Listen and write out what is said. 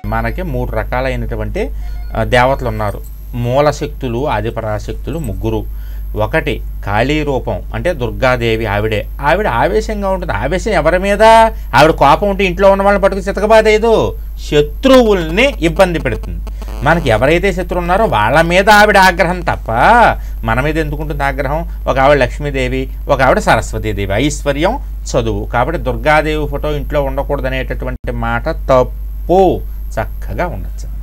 మనకి మూడు రకాలైనటువంటి ఆ, దేవతలు ఉన్నారు మూల శక్తులు ఆదిపరాశక్తులు ముగ్గురు ఒకటి కాళీ రూపం అంటే దుర్గాదేవి ఆవిడే ఆవిడ ఆవేశంగా ఉంటుంది ఆవేశం ఎవరి మీద ఆవిడ కోపం ఉంటే ఇంట్లో ఉన్న వాళ్ళని పట్టుకు చితకబాదేదు శత్రువుల్ని ఇబ్బంది పెడుతుంది మనకి ఎవరైతే శత్రువు ఉన్నారో వాళ్ళ మీద ఆవిడ ఆగ్రహం తప్ప మన మీద ఎందుకుంటుంది ఆగ్రహం ఒక ఆవిడ లక్ష్మీదేవి ఒక ఆవిడ సరస్వతీదేవి ఐశ్వర్యం చదువు కాబట్టి దుర్గాదేవి ఫోటో ఇంట్లో ఉండకూడదనేటటువంటి మాట తప్పు చక్కగా ఉండొచ్చు